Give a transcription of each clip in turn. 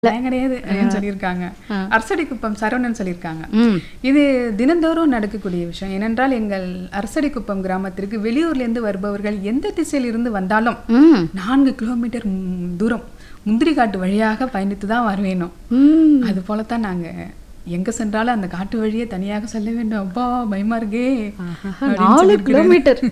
பயம் கிடையாது அப்படின்னு சொல்லியிருக்காங்க அரசடி குப்பம் சரவணன் சொல்லியிருக்காங்க ம் இது தினந்தோறும் நடக்கக்கூடிய விஷயம் ஏனென்றால் எங்கள் அரசடி குப்பம் கிராமத்திற்கு வெளியூர்ல இருந்து வருபவர்கள் எந்த திசையில் இருந்து வந்தாலும் ம் நான்கு கிலோமீட்டர் ம், தூரம் முந்திரி காட்டு வழியாக பயணித்து தான் வர வேணும் ம் அது போலத்தான் நாங்க எங்க சென்றாலும் அந்த காட்டு வழியே தனியாக செல்ல வேண்டும் அப்பா பயமா இருக்கே அப்படின்னு நாலு சொல்லியிருக்கிறாரு. கிலோமீட்டர்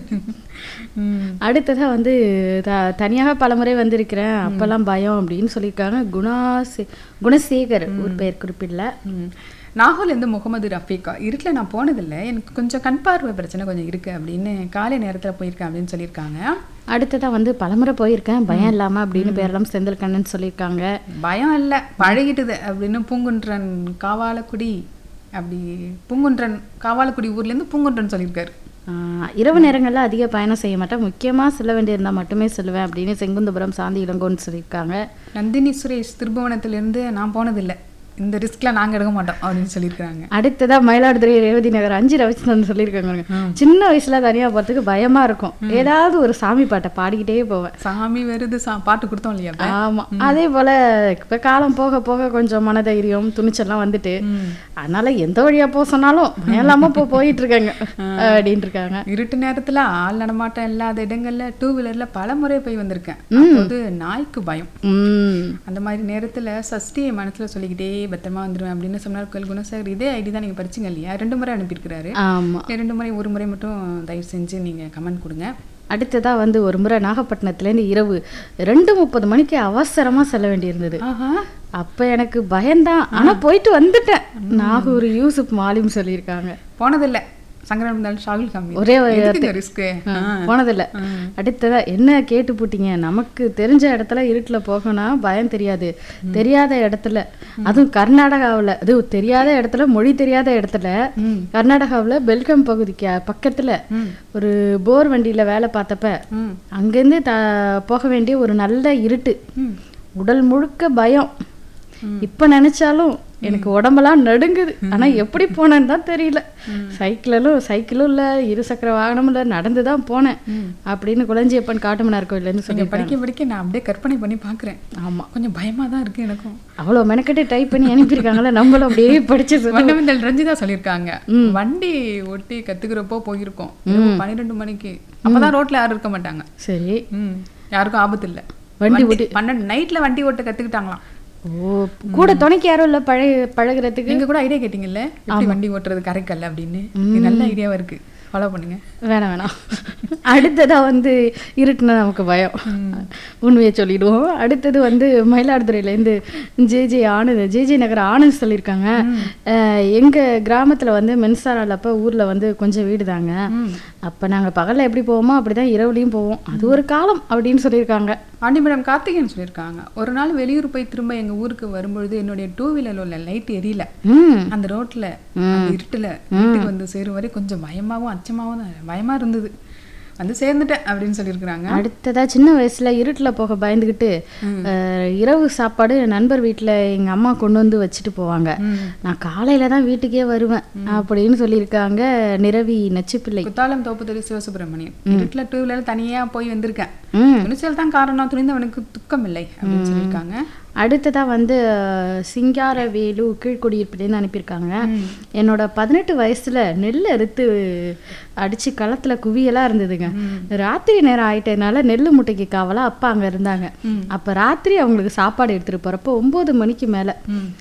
ம். அடுத்ததா வந்து த தனியாக பலமுறை வந்திருக்கிறேன் அப்பெல்லாம் பயம் அப்படின்னு சொல்லியிருக்காங்க குணாசே குணசேகர் ஊர் பெயர் குறிப்பிடல ம். நாகூர்ல இருந்து முகமது ரஃபீகா இருட்டில் நான் போனதில்லை எனக்கு கொஞ்சம் கண் பார்வை பிரச்சனை கொஞ்சம் இருக்கு அப்படின்னு காலை நேரத்துல போயிருக்கேன் அப்படின்னு சொல்லியிருக்காங்க அடுத்ததா வந்து பலமுறை போயிருக்கேன் பயம் இல்லாம அப்படின்னு பேரெல்லாம் செந்தில் கண்ணன் சொல்லியிருக்காங்க பயம் இல்லை பழகிட்டுது அப்படின்னு பூங்குன்றன் காவாலக்குடி அப்படி பூங்குன்றன் காவாலக்குடி ஊர்ல இருந்து பூங்குன்றன் சொல்லியிருக்காரு ஆஹ் இரவு நேரங்கள்ல அதிக பயணம் செய்ய மாட்டேன் முக்கியமா செல்ல வேண்டியிருந்தா மட்டுமே செல்லுவேன் அப்படின்னு செங்குந்தபுரம் சாந்தி இளங்கோன்னு சொல்லியிருக்காங்க நந்தினி சுரேஷ் திருபுவனத்திலிருந்து நான் போனதில்லை இந்த ரிஸ்க்ல நாங்க எடுக்க மாட்டோம் அப்படின்னு சொல்லியிருக்காங்க அடுத்ததா மயிலாடுதுறை ரேவதி நகர் அஞ்சு ரவிச்சந்திரன் சொல்லியிருக்காங்க பாருங்க. சின்ன வயசுல தனியா போறதுக்கு பயமா இருக்கும் ஏதாவது ஒரு சாமி பாட்டை பாடிக்கிட்டே போவேன் சாமி வருது சா பாட்டு கொடுத்தோம் இல்லையா அப்ப? ஆமா அதே போல இப்ப காலம் போக போக கொஞ்சம் மனதைரியம் துணிச்சல்லாம் வந்துட்டு ம். அதனால எந்த வழியா போக சொன்னாலும் பயம் இல்லாம இப்போ போயிட்டு இருக்காங்க அப்படின்னு இருக்காங்க இருட்டு நேரத்துல ஆள் நடமாட்டம் இல்லாத இடங்கள்ல டூ வீலர்ல பல முறை போய் வந்திருக்கேன் அப்போது நாய்க்கு பயம் உம் அந்த மாதிரி நேரத்துல சஷ்டியை மனசுல சொல்லிக்கிட்டே பத்திரமா வந்துருவேன் அப்படின்னு சொன்னார் கோயில் குணசேகர் இதே ஐடி தான் நீங்க படிச்சீங்க இல்லையா ரெண்டு முறை அனுப்பியிருக்கிறாரு ஆமா ரெண்டு முறை ஒரு முறை மட்டும் தயவு செஞ்சு நீங்க கமெண்ட் கொடுங்க அடுத்ததா வந்து ஒரு முறை நாகப்பட்டினத்துலேருந்து இரவு ரெண்டு முப்பது மணிக்கு அவசரமா செல்ல வேண்டியிருந்தது ஆஹா அப்ப எனக்கு பயம்தான் ஆனா போயிட்டு வந்துட்டேன் நாகூர் யூசுப் மாலிம் சொல்லியிருக்காங்க போனதில்லை சங்கரம் இருந்தாலும் ஷாகுல் காமி ஒரே ஒரு ரிஸ்க்கு போனதில்ல அடுத்ததா என்ன கேட்டு போட்டீங்க நமக்கு தெரிஞ்ச இடத்துல இருட்டுல போகணும்னா பயம் தெரியாது தெரியாத இடத்துல அதுவும் கர்நாடகாவுல அதுவும் தெரியாத இடத்துல மொழி தெரியாத இடத்துல கர்நாடகாவுல பெல்கம் பகுதிக்கு அ- பக்கத்துல ஒரு போர் வண்டியில வேலை பார்த்தப்ப ம் அங்கேருந்து த போக வேண்டிய ஒரு நல்ல இருட்டு ம் உடல் முழுக்க பயம் இப்ப நினைச்சாலும் எனக்கு உடம்பெல்லாம் நடுங்குது ஆனா எப்படி போனேன்னு தான் தெரியல சைக்கிளும் சைக்கிளும் இல்ல இருசக்கர வாகனமும் இல்ல நடந்து தான் போனேன் அப்படின்னு குளஞ்சியப்பன் காட்டுமன்னார் கோயிலேருந்து நீங்க சொல்லி படிக்க படிக்க நான் அப்படியே கற்பனை பண்ணி பார்க்கிறேன் ஆமா கொஞ்சம் பயமா தான் இருக்கு எனக்கும் அவ்வளவு மெனக்கெட்டு டைப் பண்ணி அனுப்பியிருக்காங்கல்ல நம்மளும் அப்படியே படிச்சு சொல்லு. வண்ணவிந்தல் ரஞ்சிதா சொல்லியிருக்காங்க வண்டி ஓட்டி கத்துக்கிறப்போ போயிருக்கோம் இரவு பன்னிரெண்டு மணிக்கு அப்பதான் ரோட்ல யாரும் இருக்க மாட்டாங்க சரி ம் யாருக்கும் ஆபத்து இல்ல வண்டி வண்டி பன்னெண்டு நைட்ல வண்டி ஓட்ட கத்துக்கிட்டாங்களாம் ஓ கூட துணைக்கு யாரும் இல்ல பழக பழகுறதுக்கு நீங்க கூட ஐடியா கேட்டீங்கல்ல எப்படி வண்டி ஓட்டுறது கரைக்கல்ல அப்படின்னு இது நல்ல ஐடியாவா இருக்கு ஃபாலோ பண்ணுங்க வேணாம் வேணாம் அடுத்ததா வந்து இருட்டுனா நமக்கு பயம் உண்மையை சொல்லிடுவோம் அடுத்தது வந்து மயிலாடுதுறையிலேருந்து J J Anand J J Nagar Anand சொல்லியிருக்காங்க அஹ், எங்க கிராமத்துல வந்து மின்சாரம் இல்லப்ப ஊர்ல வந்து கொஞ்சம் வீடு தாங்க அப்ப நாங்க பகல்ல எப்படி போவோமோ அப்படிதான் இரவுலையும் போவோம் அது ஒரு காலம் அப்படின்னு சொல்லியிருக்காங்க ஆண்டிமடம் கார்த்திகேயன் சொல்லியிருக்காங்க ஒரு நாள் வெளியூர் போய் திரும்ப எங்க ஊருக்கு வரும்பொழுது என்னுடைய டூ வீலர்ல உள்ள லைட் எரியல ம் அந்த ரோட்ல அந்த இருட்டுல வீட்டுக்கு வந்து சேரும் வரை கொஞ்சம் பயமாவும் அச்சமாவும் தான் பயமா இருந்தது வந்து சேர்ந்துட்டேன் அப்படின்னு சொல்லியிருக்கிறாங்க அடுத்ததா சின்ன வயசுல இருட்டுல போக பயந்துகிட்டு அஹ், இரவு சாப்பாடு நண்பர் வீட்டுல எங்க அம்மா கொண்டு வந்து வச்சுட்டு போவாங்க ம். நான் காலையில தான் வீட்டுக்கே வருவேன் அப்படின்னு சொல்லியிருக்காங்க நிரவி நச்சுப்பிள்ளை குத்தாலம் தோப்புத்தெரு சிவசுப்பிரமணியன் இருட்டுல டூ வீலர் தனியா போய் வந்திருக்கேன் ம் துணிச்சல் தான் காரணம் துணிந்தவனுக்கு துக்கம் இல்லை அப்படின்னு சொல்லியிருக்காங்க அடுத்ததா வந்து அஹ், சிங்காரவேலு கீழ்குடியிருப்புலேருந்து அனுப்பியிருக்காங்க என்னோட பதினெட்டு வயசுல நெல் அறுத்து அடிச்சு களத்துல குவியலா இருந்ததுங்க ராத்திரி நேரம் ஆயிட்டதுனால நெல் முட்டைக்கு காவலா அப்பா அங்க இருந்தாங்க அப்ப ராத்திரி அவங்களுக்கு சாப்பாடு எடுத்துட்டு போறப்போ ஒன்பது மணிக்கு மேல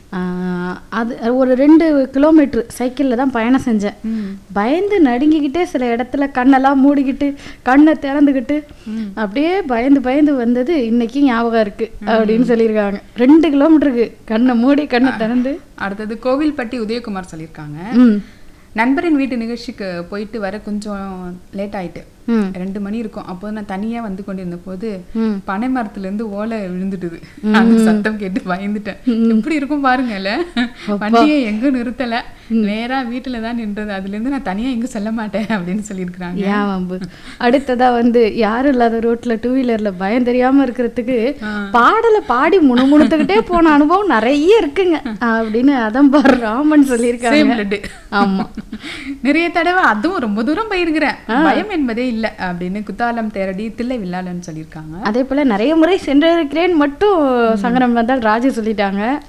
ஆஹ், அது ஒரு ரெண்டு கிலோமீட்டர் சைக்கிள்ல தான் பயணம் செஞ்சேன் பயந்து நடுங்கிக்கிட்டே சில இடத்துல கண்ணெல்லாம் மூடிக்கிட்டு கண்ணை திறந்துக்கிட்டு அப்படியே பயந்து பயந்து வந்தது இன்னைக்கு ஞாபகம் இருக்கு அப்படின்னு சொல்லியிருக்காங்க ரெண்டு கிலோமீட்டருக்கு கண்ணை மூடி கண்ணை திறந்து அடுத்தது கோவில்பட்டி உதயகுமார் சொல்லியிருக்காங்க ம் நண்பரின் வீட்டு நிகழ்ச்சிக்கு போயிட்டு வர கொஞ்சம் லேட் ஆயிட்டு ம் ரெண்டு மணி இருக்கும் அப்போ நான் தனியா வந்து கொண்டிருந்த போது ம். பனை மரத்துல இருந்து ஓலை விழுந்துட்டுது அந்த சத்தம் கேட்டு பயந்துட்டேன் எப்படி இருக்கும் பாருங்கல்ல வண்டியை எங்க நிறுத்தல நேரா வீட்டுல தான் நின்றது அதுல இருந்து நான் தனியா எங்க செல்ல மாட்டேன் அப்படின்னு சொல்லியிருக்கிறாங்க ஏன் வம்பு அடுத்ததா வந்து யாரும் இல்லாத ரோட்ல டூ வீலர்ல பயம் தெரியாம இருக்கிறதுக்கு பாடலை பாடி முணுமுணுத்துக்கிட்டே போன அனுபவம் நிறைய இருக்குங்க அப்படின்னு அதம்பார் ராமன் சொல்லியிருக்காங்க Same blood. ஆமா நிறைய தடவை அதுவும் ரொம்ப தூரம் போயிருக்கிறேன் பயம் என்பதே இல்ல அப்படின்னு குத்தாலம் தேரடி தில்லை வில்லாளன்னு சொல்லியிருக்காங்க அதே போல நிறைய முறை சென்றிருக்கிறேன் மட்டும் சங்கரம் வந்தால் ராஜு சொல்லிட்டாங்க